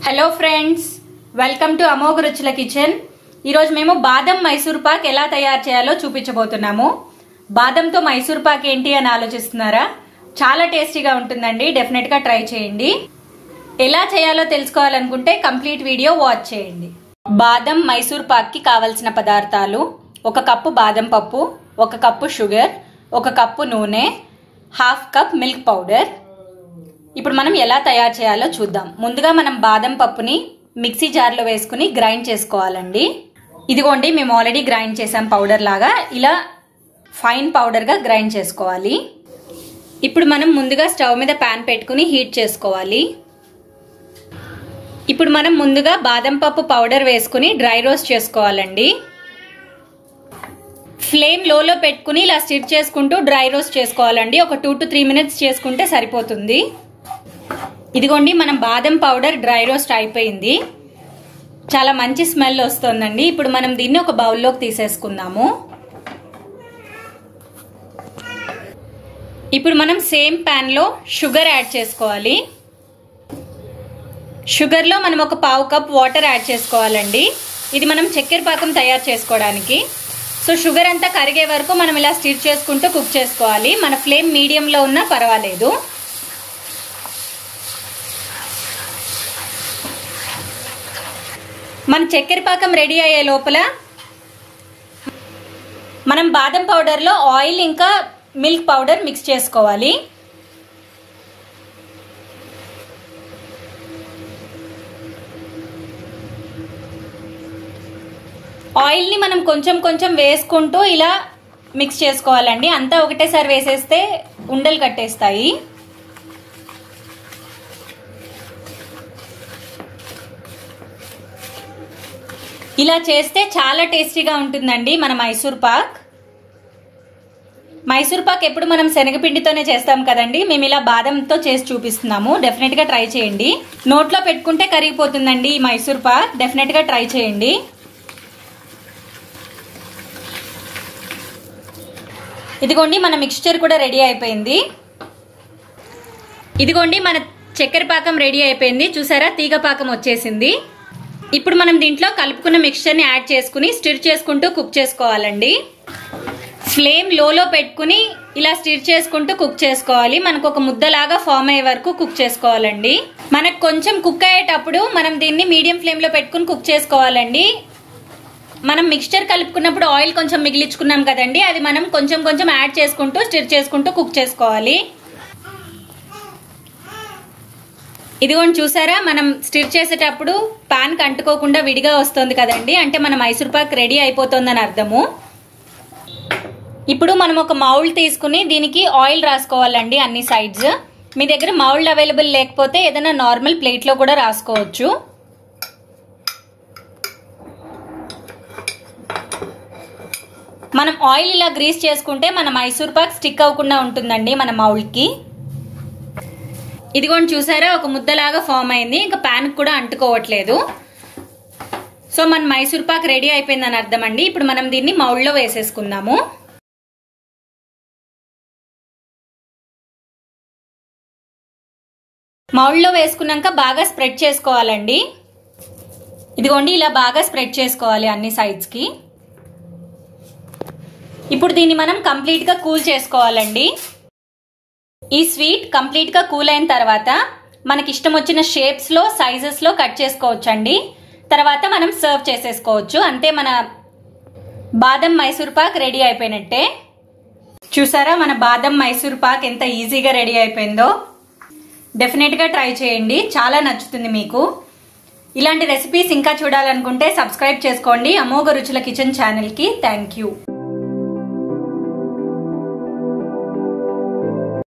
hello friends welcome to అమోఘ రుచుల kitchen ఈరోజు మేము బాదం మైసూర్ పాక్ ఎలా తయారు చేయాలో చూపించబోతున్నాము బాదంతో మైసూర్ పాక్ ఏంటి అని ఆలోచిస్తున్నారా చాలా టేస్టీగా ఉంటుందండి డెఫినెట్ గా ట్రై చేయండి ఎలా చేయాలో తెలుసుకోవాలనుకుంటే కంప్లీట్ వీడియో వాచ్ చేయండి బాదం మైసూర్ పాక్ కి కావలసిన పదార్థాలు ఒక కప్పు బాదం పప్పు ఒక కప్పు షుగర్ ఒక కప్పు నూనె హాఫ్ కప్ మిల్క్ పౌడర్ ఇప్పుడు మనం ఎలా తయారు చేయాలో చూద్దాం ముందుగా మనం బాదం పప్పుని మిక్సీ జార్లో వేసుకుని గ్రైండ్ చేసుకోవాలండి ఇదిగోండి మేము ఆల్రెడీ గ్రైండ్ చేసాం పౌడర్ లాగా ఇలా ఫైన్ పౌడర్గా గ్రైండ్ చేసుకోవాలి ఇప్పుడు మనం ముందుగా స్టవ్ మీద ప్యాన్ పెట్టుకుని హీట్ చేసుకోవాలి ఇప్పుడు మనం ముందుగా బాదం పప్పు పౌడర్ వేసుకుని డ్రై రోస్ట్ చేసుకోవాలండి ఫ్లేమ్ లోలో పెట్టుకుని ఇలా స్టిర్ చేసుకుంటూ డ్రై రోస్ట్ చేసుకోవాలండి ఒక టూ టు త్రీ మినిట్స్ చేసుకుంటే సరిపోతుంది ఇదిగోండి మనం బాదం పౌడర్ డ్రై రోస్ట్ అయిపోయింది చాలా మంచి స్మెల్ వస్తుందండి ఇప్పుడు మనం దీన్ని ఒక బౌల్లోకి తీసేసుకుందాము ఇప్పుడు మనం సేమ్ ప్యాన్లో షుగర్ యాడ్ చేసుకోవాలి షుగర్లో మనం ఒక పావు కప్ వాటర్ యాడ్ చేసుకోవాలండి ఇది మనం చక్కెర పాకం తయారు చేసుకోవడానికి సో షుగర్ అంతా కరిగే వరకు మనం ఇలా స్టిర్ చేసుకుంటూ కుక్ చేసుకోవాలి మన ఫ్లేమ్ మీడియంలో ఉన్నా పర్వాలేదు మన చక్కెర పాకం రెడీ అయ్యే లోపల మనం బాదం పౌడర్లో ఆయిల్ ఇంకా మిల్క్ పౌడర్ మిక్స్ చేసుకోవాలి ఆయిల్ని మనం కొంచెం కొంచెం వేసుకుంటూ ఇలా మిక్స్ చేసుకోవాలండి అంతా ఒకటేసారి వేసేస్తే ఉండలు కట్టేస్తాయి ఇలా చేస్తే చాలా టేస్టీగా ఉంటుందండి మన మైసూర్ పాక్ మైసూర్ పాక్ ఎప్పుడు మనం శనగపిండితోనే చేస్తాం కదండి మేము ఇలా బాదంతో చేసి చూపిస్తున్నాము డెఫినెట్గా ట్రై చేయండి నోట్లో పెట్టుకుంటే కరిగిపోతుందండి ఈ మైసూర్ పాక్ డెఫినెట్గా ట్రై చేయండి ఇదిగోండి మన మిక్స్చర్ కూడా రెడీ అయిపోయింది ఇదిగోండి మన చక్కెర పాకం రెడీ అయిపోయింది చూసారా తీగ పాకం వచ్చేసింది ఇప్పుడు మనం దీంట్లో కలుపుకున్న మిక్స్చర్ని యాడ్ చేసుకుని స్టిర్ చేసుకుంటూ కుక్ చేసుకోవాలండి ఫ్లేమ్ లోలో పెట్టుకుని ఇలా స్టిర్ చేసుకుంటూ కుక్ చేసుకోవాలి మనకు ఒక ముద్దలాగా ఫామ్ అయ్యే వరకు కుక్ చేసుకోవాలండి మనకు కొంచెం కుక్ అయ్యేటప్పుడు మనం దీన్ని మీడియం ఫ్లేమ్లో పెట్టుకుని కుక్ చేసుకోవాలండి మనం మిక్స్చర్ కలుపుకున్నప్పుడు ఆయిల్ కొంచెం మిగిలించుకున్నాం కదండి అది మనం కొంచెం కొంచెం యాడ్ చేసుకుంటూ స్టిర్ చేసుకుంటూ కుక్ చేసుకోవాలి ఇదిగోండి చూసారా మనం స్టిర్ చేసేటప్పుడు పాన్కి అంటుకోకుండా విడిగా వస్తుంది కదండి అంటే మన మైసూర్ పాక్ రెడీ అయిపోతుందని అర్థము ఇప్పుడు మనం ఒక మౌల్డ్ తీసుకుని దీనికి ఆయిల్ రాసుకోవాలండి అన్ని సైడ్స్ మీ దగ్గర మౌల్డ్ అవైలబుల్ లేకపోతే ఏదైనా నార్మల్ ప్లేట్లో కూడా రాసుకోవచ్చు మనం ఆయిల్ ఇలా గ్రీస్ చేసుకుంటే మన మైసూర్ పాక్ స్టిక్ అవ్వకుండా ఉంటుందండి మన మౌల్డ్కి ఇదిగోండి చూసారా ఒక ముద్దలాగా ఫామ్ అయింది ఇంకా ప్యాన్ కూడా అంటుకోవట్లేదు సో మన మైసూర్ పాక్ రెడీ అయిపోయిందని అర్థం అండి ఇప్పుడు మనం దీన్ని మౌల్డ్లో వేసేసుకుందాము మౌల్డ్లో వేసుకున్నాక బాగా స్ప్రెడ్ చేసుకోవాలండి ఇదిగోండి ఇలా బాగా స్ప్రెడ్ చేసుకోవాలి అన్ని సైడ్స్కి ఇప్పుడు దీన్ని మనం కంప్లీట్గా కూల్ చేసుకోవాలండి ఈ స్వీట్ కంప్లీట్గా కూల్ అయిన తర్వాత మనకి ఇష్టం వచ్చిన షేప్స్లో సైజెస్లో కట్ చేసుకోవచ్చండి తర్వాత మనం సర్వ్ చేసేసుకోవచ్చు అంతే మన బాదం మైసూర్ పాక్ రెడీ అయిపోయినట్టే చూసారా మన బాదం మైసూర్ పాక్ ఎంత ఈజీగా రెడీ అయిపోయిందో డెఫినెట్గా ట్రై చేయండి చాలా నచ్చుతుంది మీకు ఇలాంటి రెసిపీస్ ఇంకా చూడాలనుకుంటే సబ్స్క్రైబ్ చేసుకోండి అమోఘ రుచుల కిచెన్ ఛానల్కి థ్యాంక్ యూ